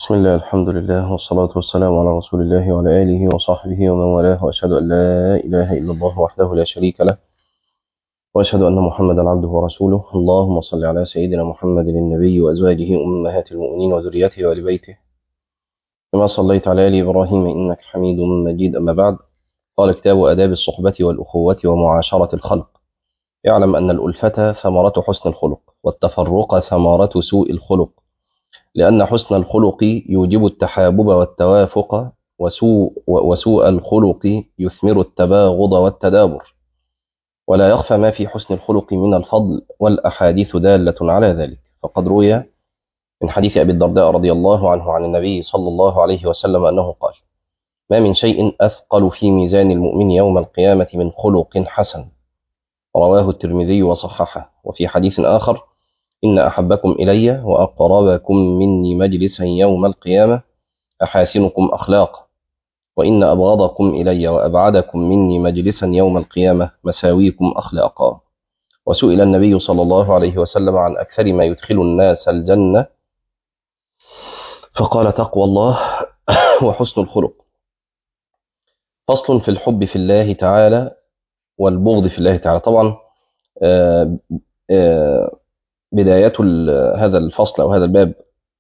بسم الله الحمد لله والصلاة والسلام على رسول الله وعلى آله وصحبه ومن والاه وأشهد أن لا إله إلا الله وحده لا شريك له وأشهد أن محمدا عبده ورسوله اللهم صل على سيدنا محمد النبي وأزواجه أمهات المؤمنين وذريته وآل بيته كما صليت على آل إبراهيم إنك حميد مجيد أما بعد قال كتاب آداب الصحبة والأخوة ومعاشرة الخلق اعلم أن الألفة ثمرة حسن الخلق والتفرق ثمرة سوء الخلق لأن حسن الخلق يوجب التحابب والتوافق وسوء, وسوء الخلق يثمر التباغض والتدابر ولا يخفى ما في حسن الخلق من الفضل والأحاديث دالة على ذلك فقد روي من حديث أبي الدرداء رضي الله عنه عن النبي صلى الله عليه وسلم أنه قال ما من شيء أثقل في ميزان المؤمن يوم القيامة من خلق حسن رواه الترمذي وصححه وفي حديث آخر إن أحبكم إلي وأقربكم مني مجلسا يوم القيامة أحاسنكم أخلاقا وإن أبغضكم إلي وأبعدكم مني مجلسا يوم القيامة مساويكم أخلاقا وسئل النبي صلى الله عليه وسلم عن أكثر ما يدخل الناس الجنة فقال تقوى الله وحسن الخلق فصل في الحب في الله تعالى والبغض في الله تعالى طبعا آآ آآ بداية هذا الفصل أو هذا الباب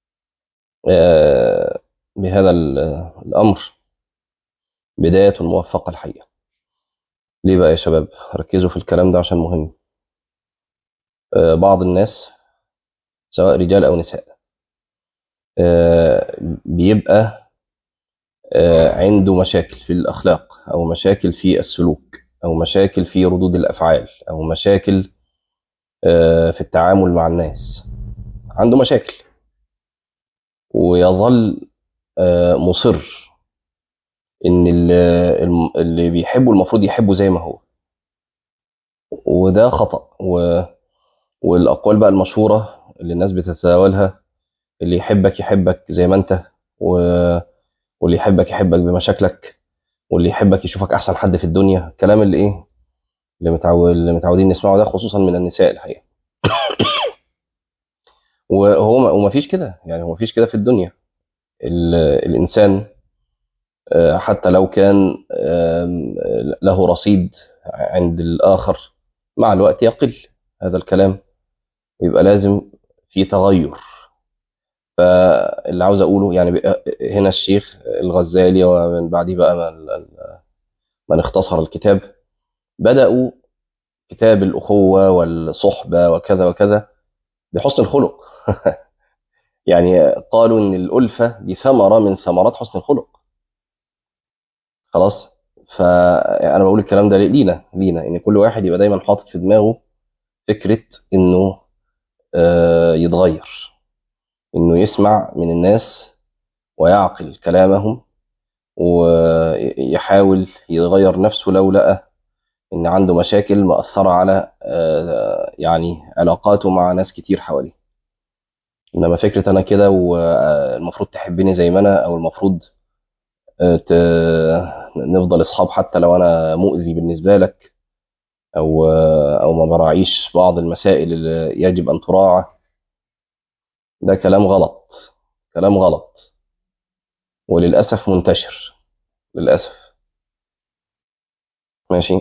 بهذا الأمر بداية موفقة الحقيقة ليه بقى يا شباب ركزوا في الكلام ده عشان مهم بعض الناس سواء رجال أو نساء بيبقى عنده مشاكل في الأخلاق أو مشاكل في السلوك أو مشاكل في ردود الأفعال أو مشاكل في التعامل مع الناس عنده مشاكل ويظل مصر ان اللي بيحبه المفروض يحبه زي ما هو وده خطأ و... والأقوال بقى المشهورة اللي الناس بتتداولها اللي يحبك يحبك زي ما انت و... واللي يحبك يحبك بمشاكلك واللي يحبك يشوفك أحسن حد في الدنيا الكلام اللي إيه اللي, متعود اللي متعودين نسمعه ده خصوصا من النساء الحقيقه وهو وما فيش كده يعني هو فيش كده في الدنيا الانسان حتى لو كان له رصيد عند الاخر مع الوقت يقل هذا الكلام ويبقى لازم في تغير فاللي عاوز اقوله يعني هنا الشيخ الغزالي ومن بعديه بقى من اختصر الكتاب بدأوا كتاب الأخوة والصحبة وكذا وكذا بحسن الخلق يعني قالوا إن الألفة دي ثمرة من ثمرات حسن الخلق خلاص فأنا بقول الكلام ده لينا لينا إن كل واحد يبقى دايما حاطط في دماغه فكرة إنه يتغير إنه يسمع من الناس ويعقل كلامهم ويحاول يغير نفسه لو لقى ان عنده مشاكل مأثرة على يعني علاقاته مع ناس كتير حواليه انما فكرة انا كده والمفروض تحبني زي ما انا او المفروض نفضل اصحاب حتى لو انا مؤذي بالنسبة لك او او ما براعيش بعض المسائل اللي يجب ان تراعى ده كلام غلط كلام غلط وللأسف منتشر للأسف ماشي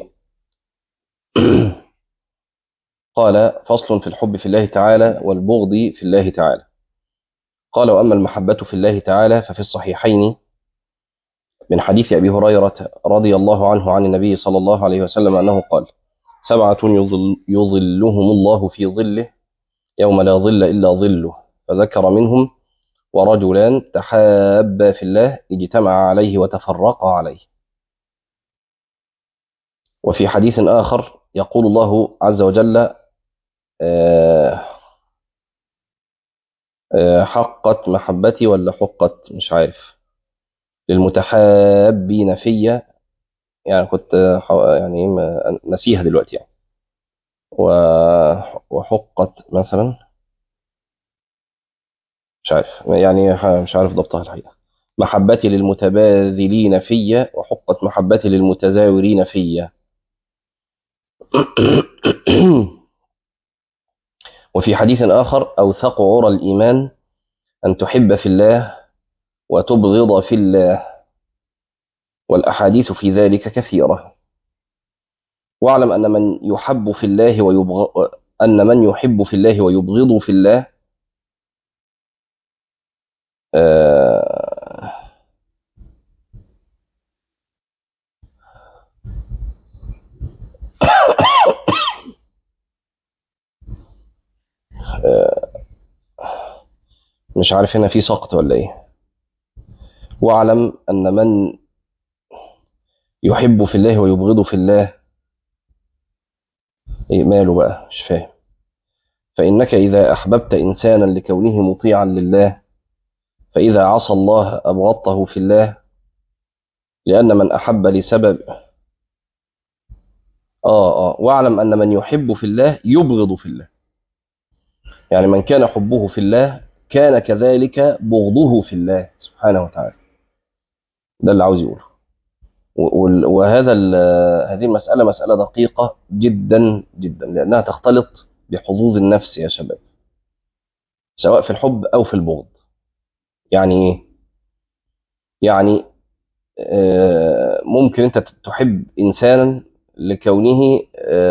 قال فصل في الحب في الله تعالى والبغض في الله تعالى قال وأما المحبة في الله تعالى ففي الصحيحين من حديث أبي هريرة رضي الله عنه عن النبي صلى الله عليه وسلم أنه قال سبعة يظل يظلهم الله في ظله يوم لا ظل إلا ظله فذكر منهم ورجلان تحابا في الله اجتمعا عليه وتفرقا عليه وفي حديث آخر يقول الله عز وجل حقت محبتي ولا حقت مش عارف للمتحابين فيا يعني كنت يعني نسيها دلوقتي يعني وحقت مثلا مش عارف يعني مش عارف ضبطها الحقيقة محبتي للمتباذلين فيا وحقت محبتي للمتزاورين فيا وفي حديث آخر أوثق عرى الإيمان أن تحب في الله وتبغض في الله والأحاديث في ذلك كثيرة واعلم أن من يحب في الله ويبغض أن من يحب في الله ويبغض في الله آه مش عارف هنا في سقط ولا ايه واعلم ان من يحب في الله ويبغض في الله إيه ماله بقى مش فاهم فإنك إذا أحببت إنسانا لكونه مطيعا لله فإذا عصى الله أبغضته في الله لأن من أحب لسبب آه آه واعلم أن من يحب في الله يبغض في الله يعني من كان حبه في الله كان كذلك بغضه في الله سبحانه وتعالى ده اللي عاوز يقوله وهذا هذه المسألة مسألة دقيقة جدا جدا لأنها تختلط بحظوظ النفس يا شباب سواء في الحب أو في البغض يعني إيه؟ يعني ممكن أنت تحب إنسانا لكونه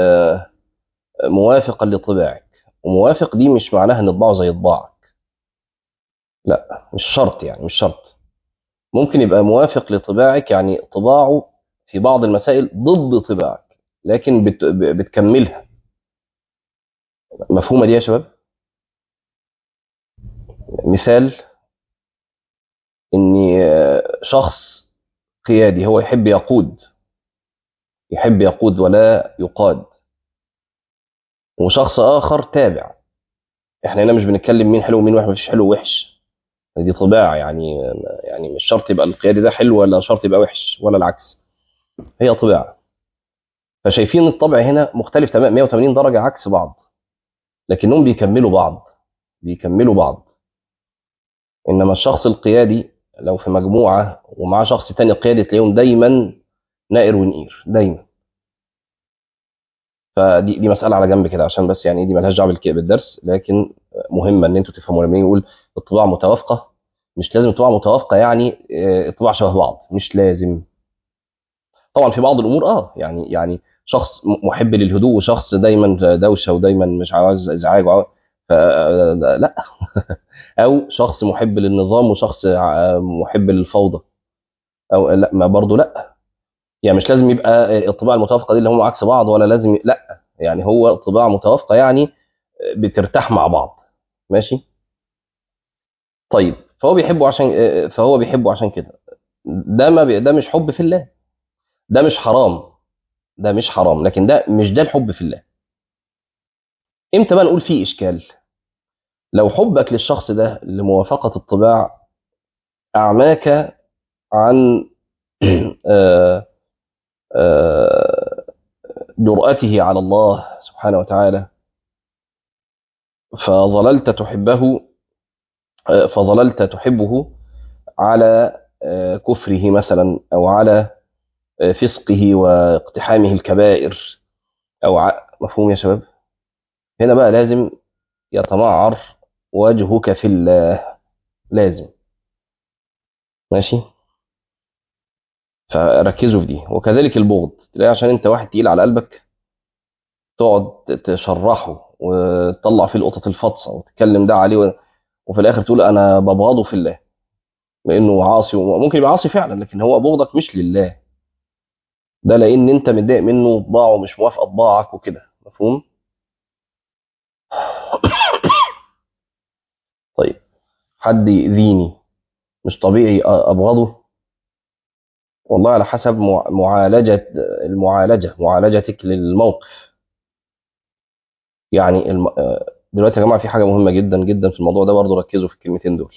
موافقا لطباعك وموافق دي مش معناها ان طباعه زي طباعك لا مش شرط يعني مش شرط ممكن يبقى موافق لطباعك يعني طباعه في بعض المسائل ضد طباعك لكن بت... بتكملها مفهومه دي يا شباب مثال ان شخص قيادي هو يحب يقود يحب يقود ولا يقاد وشخص اخر تابع احنا هنا مش بنتكلم مين حلو ومين وحش مفيش حلو ووحش دي طباع يعني يعني مش شرط يبقى القيادي ده حلو ولا شرط يبقى وحش ولا العكس هي طباع فشايفين الطبع هنا مختلف تمام 180 درجه عكس بعض لكنهم بيكملوا بعض بيكملوا بعض انما الشخص القيادي لو في مجموعه ومعاه شخص تاني قيادي تلاقيهم دايما نائر ونقير دايما فدي دي مساله على جنب كده عشان بس يعني دي مالهاش دعوه بالدرس لكن مهمه ان انتوا تفهموا لما يقول الطباع متوافقه مش لازم الطباع متوافقه يعني الطباع شبه بعض مش لازم طبعا في بعض الامور اه يعني يعني شخص محب للهدوء وشخص دايما دوشه ودايما مش عاوز ازعاج لا او شخص محب للنظام وشخص محب للفوضى او لا ما برضه لا يعني مش لازم يبقى الطباع المتوافقه دي اللي هم عكس بعض ولا لازم لا يعني هو طباع متوافقه يعني بترتاح مع بعض ماشي طيب فهو بيحبه عشان فهو بيحبه عشان كده ده ما بي... ده مش حب في الله ده مش حرام ده مش حرام لكن ده مش ده الحب في الله امتى بقى نقول فيه اشكال لو حبك للشخص ده لموافقه الطباع اعماك عن آه جرأته على الله سبحانه وتعالى فظللت تحبه فظللت تحبه على كفره مثلا او على فسقه واقتحامه الكبائر او مفهوم يا شباب هنا بقى لازم يتمعر وجهك في الله لازم ماشي فركزوا في دي وكذلك البغض تلاقي عشان انت واحد تقيل على قلبك تقعد تشرحه وتطلع فيه القطط الفطسه وتتكلم ده عليه و... وفي الاخر تقول انا ببغضه في الله لانه عاصي وممكن يبقى عاصي فعلا لكن هو بغضك مش لله ده لان انت متضايق منه طباعه مش موافقه طباعك وكده مفهوم طيب حد يأذيني مش طبيعي ابغضه والله على حسب معالجة المعالجة معالجتك للموقف يعني الم... دلوقتي يا جماعة في حاجة مهمة جدا جدا في الموضوع ده برضه ركزوا في الكلمتين دول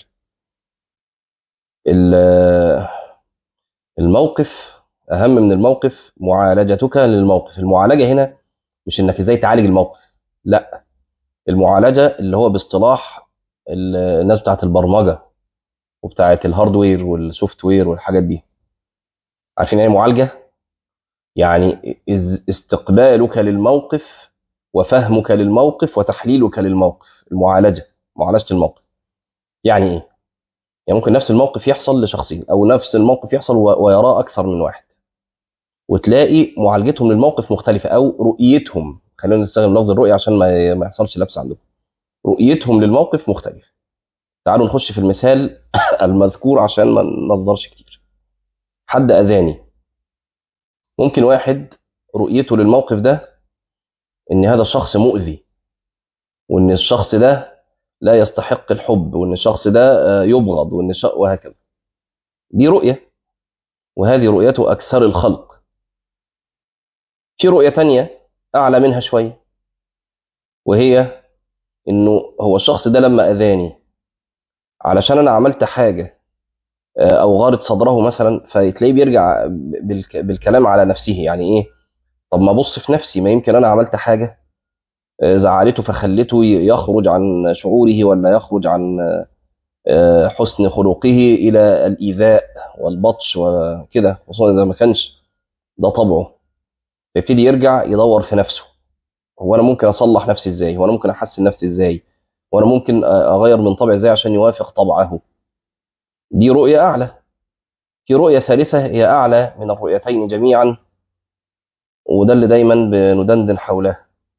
الموقف أهم من الموقف معالجتك للموقف المعالجة هنا مش إنك إزاي تعالج الموقف لا المعالجة اللي هو باصطلاح الناس بتاعت البرمجة وبتاعت الهاردوير والسوفت وير والحاجات دي عارفين ايه معالجه يعني استقبالك للموقف وفهمك للموقف وتحليلك للموقف المعالجه معالجه الموقف يعني ايه يعني ممكن نفس الموقف يحصل لشخصين او نفس الموقف يحصل و- ويراه اكثر من واحد وتلاقي معالجتهم للموقف مختلفه او رؤيتهم خلينا نستخدم لفظ الرؤيه عشان ما ما يحصلش لبس عندكم رؤيتهم للموقف مختلف تعالوا نخش في المثال المذكور عشان ما ننظرش كتير حد اذاني ممكن واحد رؤيته للموقف ده ان هذا الشخص مؤذي وان الشخص ده لا يستحق الحب وان الشخص ده آه، يبغض وان الش... وهكذا دي رؤيه وهذه رؤيته اكثر الخلق في رؤيه تانية اعلى منها شويه وهي انه هو الشخص ده لما اذاني علشان انا عملت حاجه آه، او غارت صدره مثلا فتلاقيه بيرجع بالك... بالكلام على نفسه يعني ايه طب ما ابص في نفسي ما يمكن انا عملت حاجه آه، زعلته فخلته ي- يخرج عن شعوره ولا يخرج عن آه، حسن خلقه الى الايذاء والبطش وكده خصوصا اذا ما كانش ده طبعه فيبتدي يرجع يدور في نفسه هو انا ممكن اصلح نفسي ازاي هو انا ممكن احسن نفسي ازاي وانا ممكن آه، اغير من طبعي ازاي عشان يوافق طبعه دي رؤيه اعلى في رؤيه ثالثه هي اعلى من الرؤيتين جميعا وده اللي دايما بندندن حوله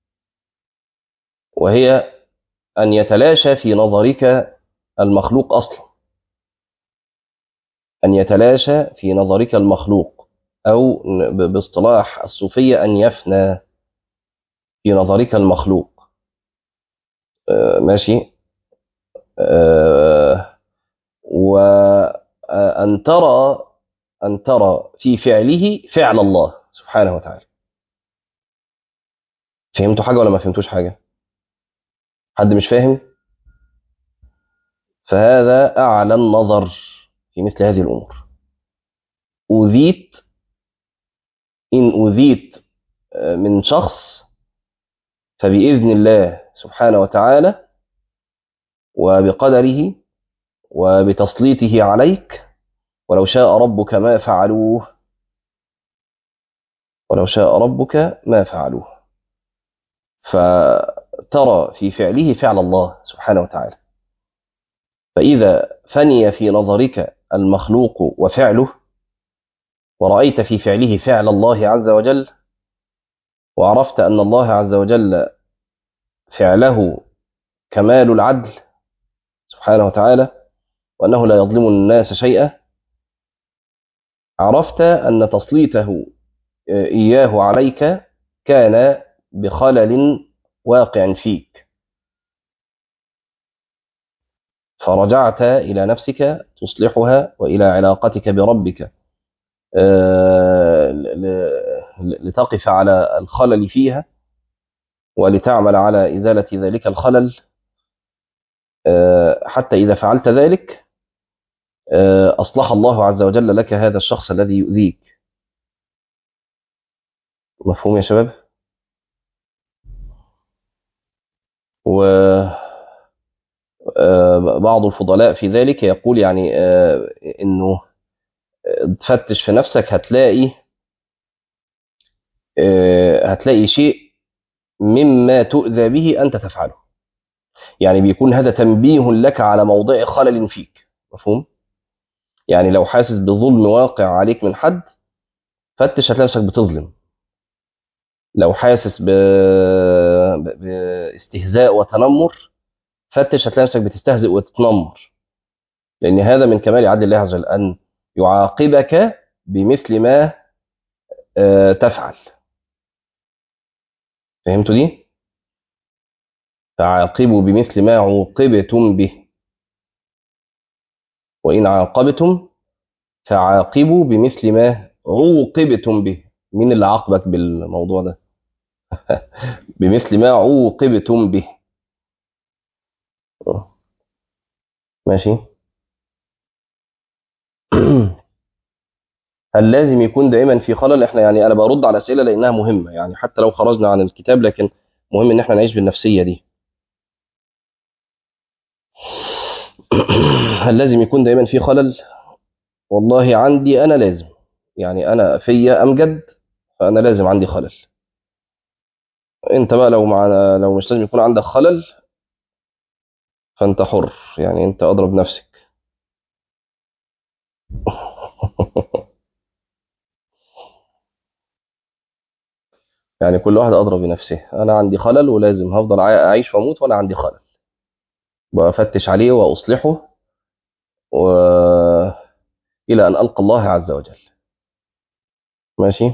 وهي ان يتلاشى في نظرك المخلوق اصلا ان يتلاشى في نظرك المخلوق او ب- باصطلاح الصوفيه ان يفنى في نظرك المخلوق آه، ماشي آه، وأن ترى أن ترى في فعله فعل الله سبحانه وتعالى فهمتوا حاجة ولا ما فهمتوش حاجة حد مش فاهم فهذا أعلى النظر في مثل هذه الأمور أوذيت إن أوذيت آه، من شخص فبإذن الله سبحانه وتعالى وبقدره وبتسليطه عليك ولو شاء ربك ما فعلوه ولو شاء ربك ما فعلوه فترى في فعله فعل الله سبحانه وتعالى فإذا فني في نظرك المخلوق وفعله ورأيت في فعله فعل الله عز وجل وعرفت أن الله عز وجل فعله كمال العدل سبحانه وتعالى وأنه لا يظلم الناس شيئا عرفت أن تسليطه إياه عليك كان بخلل واقع فيك فرجعت إلى نفسك تصلحها وإلى علاقتك بربك آه، ل- ل- لتقف على الخلل فيها ولتعمل على إزالة ذلك الخلل آه، حتى إذا فعلت ذلك آه، أصلح الله عز وجل لك هذا الشخص الذي يؤذيك مفهوم يا شباب و آه، بعض الفضلاء في ذلك يقول يعني آه، انه آه، تفتش في نفسك هتلاقي آه، هتلاقي شيء مما تؤذى به انت تفعله يعني بيكون هذا تنبيه لك على موضع خلل فيك مفهوم يعني لو حاسس بظلم واقع عليك من حد فتش هتلاقي نفسك بتظلم لو حاسس ب... ب... باستهزاء وتنمر فتش هتلاقي نفسك بتستهزئ وتتنمر لأن هذا من كمال عدل الله عز وجل أن يعاقبك بمثل ما آه، تفعل فهمتوا دي؟ فعاقبوا بمثل ما عوقبتم به وإن عاقبتم فعاقبوا بمثل ما عوقبتم به مين اللي عاقبك بالموضوع ده؟ بمثل ما عوقبتم به آه. ماشي هل لازم يكون دائما في خلل احنا يعني انا برد على اسئله لانها مهمه يعني حتى لو خرجنا عن الكتاب لكن مهم ان احنا نعيش بالنفسيه دي هل لازم يكون دائما في خلل والله عندي انا لازم يعني انا فيا امجد فانا لازم عندي خلل انت بقى لو معنا لو مش لازم يكون عندك خلل فانت حر يعني انت اضرب نفسك يعني كل واحد أدرى بنفسه أنا عندي خلل ولازم هفضل عا- أعيش وأموت وأنا عندي خلل بفتش عليه وأصلحه و... إلى أن ألقى الله عز وجل ماشي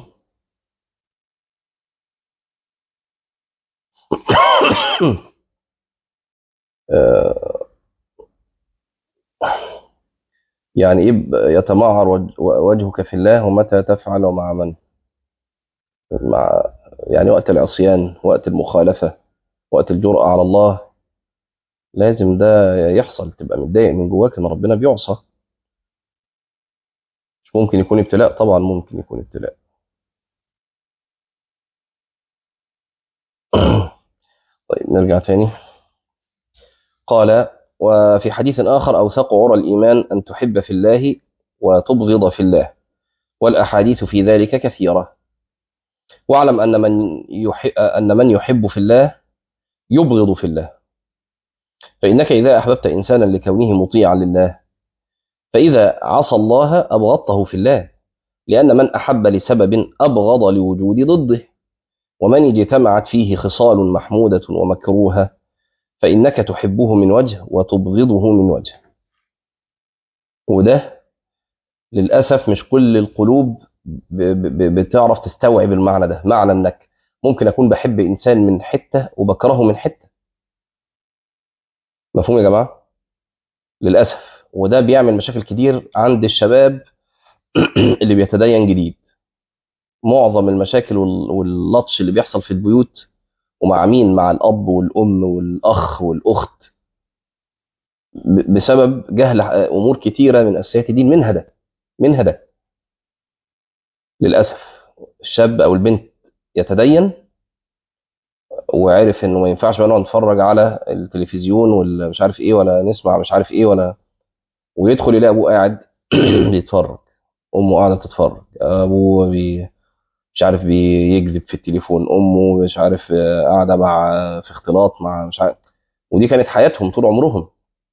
آه، يعني إيه ب- يتمعر وج- وجهك في الله ومتى تفعل ومع من مع يعني وقت العصيان وقت المخالفة وقت الجرأة على الله لازم ده يحصل تبقى متضايق من جواك ان ربنا بيعصى مش ممكن يكون ابتلاء طبعا ممكن يكون ابتلاء طيب نرجع تاني قال وفي حديث آخر أوثق عرى الإيمان أن تحب في الله وتبغض في الله والأحاديث في ذلك كثيرة واعلم أن من يحب, أن من يحب في الله يبغض في الله فإنك إذا أحببت إنسانا لكونه مطيعا لله فإذا عصى الله أبغضته في الله لأن من أحب لسبب أبغض لوجود ضده ومن اجتمعت فيه خصال محمودة ومكروهة فإنك تحبه من وجه وتبغضه من وجه وده للأسف مش كل القلوب ب- ب- بتعرف تستوعب المعنى ده معنى أنك ممكن أكون بحب إنسان من حتة وبكرهه من حتة مفهوم يا جماعة للأسف وده بيعمل مشاكل كتير عند الشباب اللي بيتدين جديد معظم المشاكل وال- واللطش اللي بيحصل في البيوت ومع مين مع الأب والأم والأخ والأخت ب- بسبب جهل أمور كتيرة من أساسيات الدين منها ده منها ده للأسف الشاب أو البنت يتدين وعرف انه ما ينفعش بقى نقعد نتفرج على التلفزيون ولا مش عارف ايه ولا نسمع مش عارف ايه ولا ويدخل يلاقي ابوه قاعد بيتفرج امه قاعده تتفرج ابوه بي مش عارف بيكذب في التليفون امه مش عارف آه، قاعده مع في اختلاط مع مش عارف ودي كانت حياتهم طول عمرهم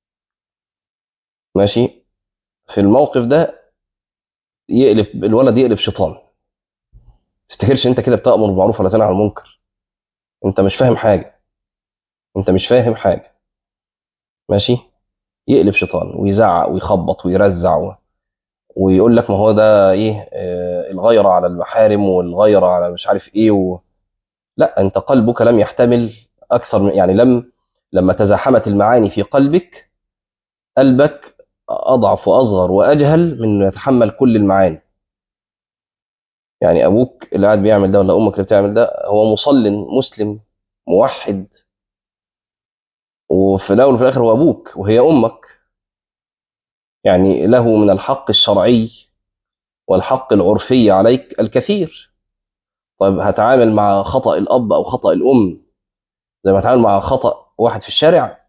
ماشي في الموقف ده يقلب الولد يقلب شيطان تفتكرش انت كده بتأمر بالمعروف ولا تنهى عن المنكر انت مش فاهم حاجه انت مش فاهم حاجه ماشي يقلب شيطان ويزعق ويخبط ويرزع و... ويقول لك ما هو ده ايه آه الغيرة على المحارم والغيرة على مش عارف ايه و... لا انت قلبك لم يحتمل اكثر من يعني لم لما تزاحمت المعاني في قلبك قلبك اضعف واصغر واجهل من انه يتحمل كل المعاني يعني ابوك اللي قاعد بيعمل ده ولا امك اللي بتعمل ده هو مصل مسلم موحد وفي الاول وفي الاخر هو ابوك وهي امك يعني له من الحق الشرعي والحق العرفي عليك الكثير طيب هتعامل مع خطأ الأب أو خطأ الأم زي ما هتعامل مع خطأ واحد في الشارع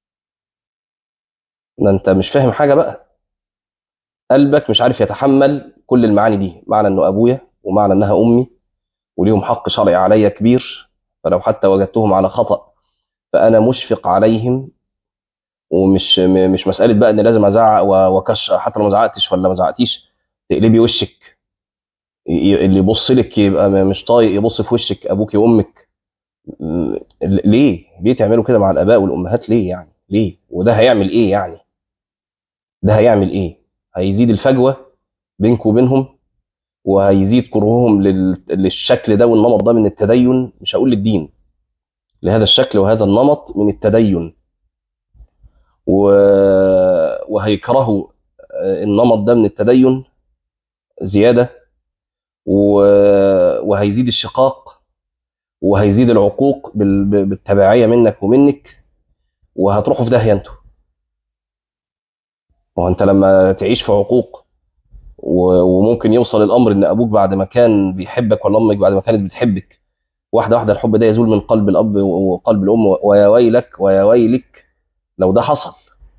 ده أنت مش فاهم حاجة بقى قلبك مش عارف يتحمل كل المعاني دي معنى أنه أبويا ومعنى أنها أمي وليهم حق شرعي عليا كبير فلو حتى وجدتهم على خطأ فأنا مشفق عليهم ومش م- مش مسألة بقى إن لازم أزعق و- وكش حتى لو ما زعقتش ولا ما زعقتيش تقلبي وشك ي- اللي يبص لك يبقى م- مش طايق يبص في وشك أبوك وأمك م- ليه؟ ليه تعملوا كده مع الآباء والأمهات ليه يعني؟ ليه؟ وده هيعمل إيه يعني؟ ده هيعمل إيه؟ هيزيد الفجوة بينك وبينهم وهيزيد كرههم لل- للشكل ده والنمط ده من التدين مش هقول للدين لهذا الشكل وهذا النمط من التدين و... وهيكرهوا آه، النمط ده من التدين زيادة و... وهيزيد الشقاق وهيزيد العقوق بال... بالتبعية منك ومنك وهتروحوا في داهية انتوا وانت لما تعيش في عقوق و... وممكن يوصل الامر ان ابوك بعد ما كان بيحبك ولا امك بعد ما كانت بتحبك واحده واحده الحب ده يزول من قلب الاب وقلب الام ويا ويلك ويا ويلك لو ده حصل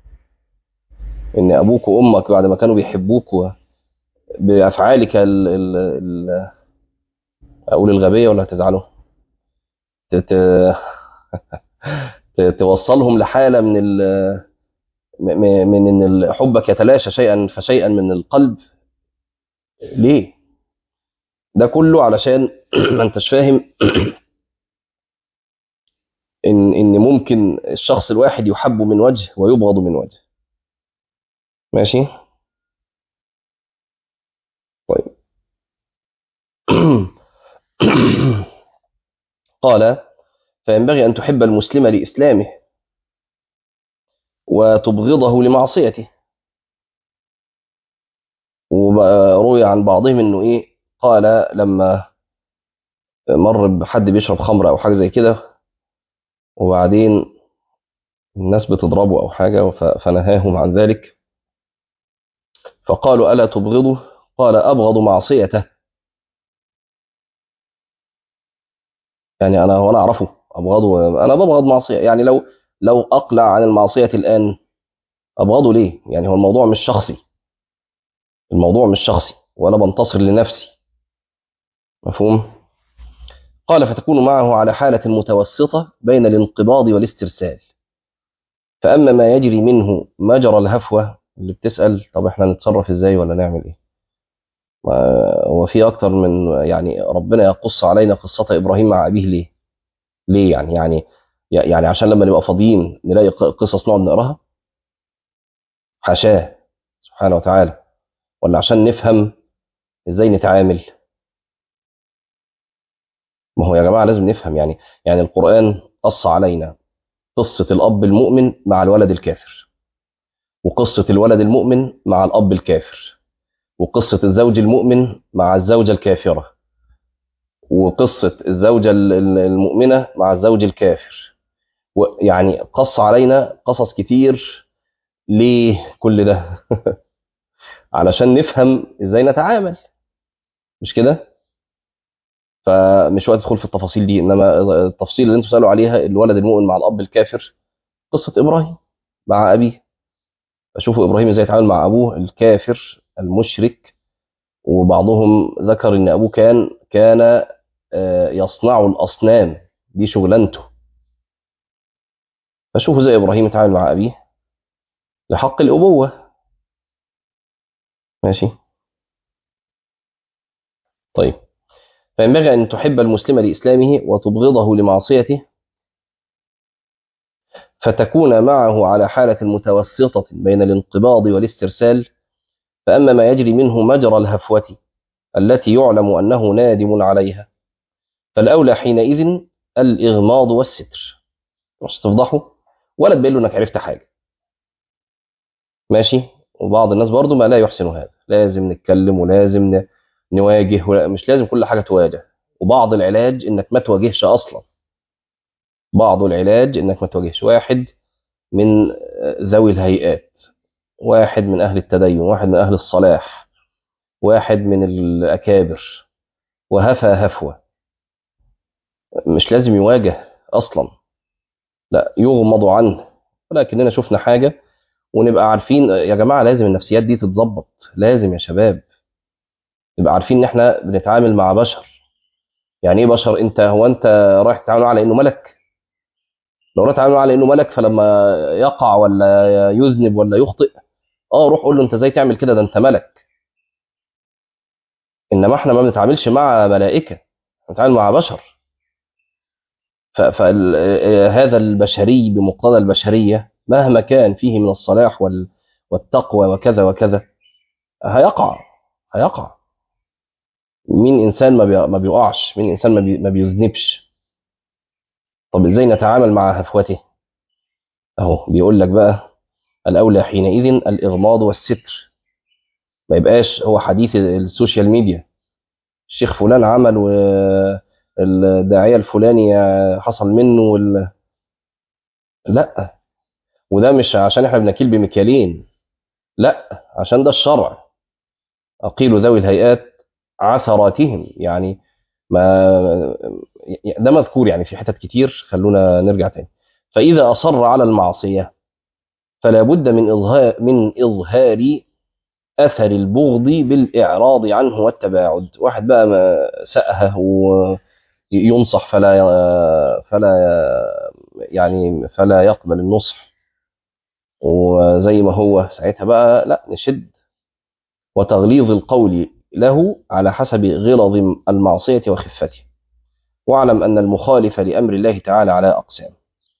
ان ابوك وامك بعد ما كانوا بيحبوك و... بافعالك ال... ال... ال... اقول الغبيه ولا هتزعلوا ت... ت... ت... توصلهم لحاله من ال... م- م- من ان ال- حبك يتلاشى شيئا فشيئا من القلب ليه ده كله علشان ما انتش فاهم ان ان ممكن الشخص الواحد يحب من وجه ويبغض من وجه ماشي طيب قال فينبغي ان تحب المسلم لاسلامه وتبغضه لمعصيته وروي عن بعضهم انه ايه قال لما مر بحد بيشرب خمر او حاجه زي كده وبعدين الناس بتضربه او حاجه فنهاهم عن ذلك فقالوا الا تبغضه قال ابغض معصيته يعني انا وانا اعرفه ابغضه انا ببغض معصيه يعني لو لو اقلع عن المعصيه الان ابغضه ليه يعني هو الموضوع مش شخصي الموضوع مش شخصي ولا بنتصر لنفسي مفهوم قال فتكون معه على حالة متوسطة بين الانقباض والاسترسال فأما ما يجري منه مجرى الهفوة اللي بتسأل طب احنا نتصرف ازاي ولا نعمل ايه وفي أكتر من يعني ربنا يقص علينا قصة إبراهيم مع أبيه ليه ليه يعني يعني يعني عشان لما نبقى فاضيين نلاقي قصص نقعد نقراها حاشاه سبحانه وتعالى ولا عشان نفهم ازاي نتعامل ما هو يا جماعه لازم نفهم يعني يعني القران قص علينا قصه الاب المؤمن مع الولد الكافر وقصه الولد المؤمن مع الاب الكافر وقصه الزوج المؤمن مع الزوجه الكافره وقصه الزوجه المؤمنه مع الزوج الكافر يعني قص علينا قصص كتير ليه كل ده علشان نفهم ازاي نتعامل مش كده فمش وقت ادخل في التفاصيل دي انما التفصيل اللي انتوا سالوا عليها الولد المؤمن مع الاب الكافر قصه ابراهيم مع ابيه فشوفوا ابراهيم ازاي يتعامل مع ابوه الكافر المشرك وبعضهم ذكر ان ابوه كان كان يصنع الاصنام دي شغلانته فشوفوا ازاي ابراهيم يتعامل مع ابيه لحق الابوه ماشي طيب فينبغي أن تحب المسلم لإسلامه وتبغضه لمعصيته فتكون معه على حالة متوسطة بين الانقباض والاسترسال فأما ما يجري منه مجرى الهفوة التي يعلم أنه نادم عليها فالأولى حينئذ الإغماض والستر مش تفضحه ولا تبين له أنك عرفت حاجة ماشي وبعض الناس برضو ما لا يحسن هذا لازم نتكلم ولازم نواجه ولا مش لازم كل حاجة تواجه وبعض العلاج انك ما تواجهش اصلا بعض العلاج انك ما تواجهش واحد من ذوي الهيئات واحد من اهل التدين واحد من اهل الصلاح واحد من الاكابر وهفى هفوة مش لازم يواجه اصلا لا يغمض عنه ولكننا شفنا حاجة ونبقى عارفين يا جماعة لازم النفسيات دي تتظبط لازم يا شباب نبقى عارفين ان احنا بنتعامل مع بشر يعني ايه بشر انت هو انت رايح تتعامل على انه ملك لو رايح تتعامل على انه ملك فلما يقع ولا يذنب ولا يخطئ اه روح قول له انت ازاي تعمل كده ده انت ملك انما احنا ما بنتعاملش مع ملائكه بنتعامل مع بشر فهذا البشري بمقتضى البشريه مهما كان فيه من الصلاح والتقوى وكذا وكذا هيقع هيقع مين انسان ما ما بيقعش مين انسان ما, بي ما بيذنبش طب ازاي نتعامل مع هفوته اهو بيقول لك بقى الاولى حينئذ الاغماض والستر ما يبقاش هو حديث السوشيال ميديا الشيخ فلان عمل والداعيه الفلاني حصل منه وال... لا وده مش عشان احنا بنكيل بمكيالين لا عشان ده الشرع اقيل ذوي الهيئات عثراتهم يعني ما ده مذكور يعني في حتت كتير خلونا نرجع تاني فإذا أصر على المعصية فلا بد من إظهار من إظهار أثر البغض بالإعراض عنه والتباعد واحد بقى ما سأها وينصح فلا فلا يعني فلا يقبل النصح وزي ما هو ساعتها بقى لا نشد وتغليظ القول له على حسب غلظ المعصية وخفته واعلم أن المخالف لأمر الله تعالى على أقسام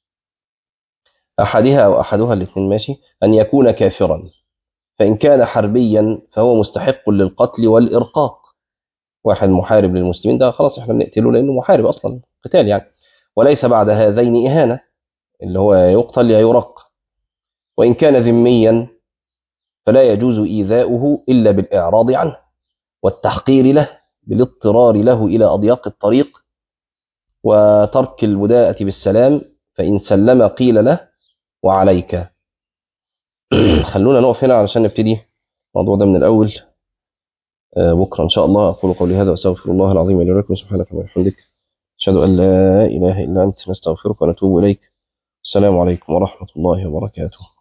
أحدها أو أحدها الاثنين ماشي أن يكون كافرا فإن كان حربيا فهو مستحق للقتل والإرقاق واحد محارب للمسلمين ده خلاص احنا بنقتله لأنه محارب أصلا قتال يعني وليس بعد هذين إهانة اللي هو يقتل يا يرق وإن كان ذميا فلا يجوز إيذاؤه إلا بالإعراض عنه والتحقير له بالاضطرار له إلى أضياق الطريق وترك البداءة بالسلام فإن سلم قيل له وعليك خلونا نقف هنا علشان نبتدي الموضوع ده من الأول بكرة إن شاء الله أقول قولي هذا وأستغفر الله العظيم لي ولكم سبحانك وبحمدك أشهد أن لا إله إلا أنت نستغفرك ونتوب إليك السلام عليكم ورحمة الله وبركاته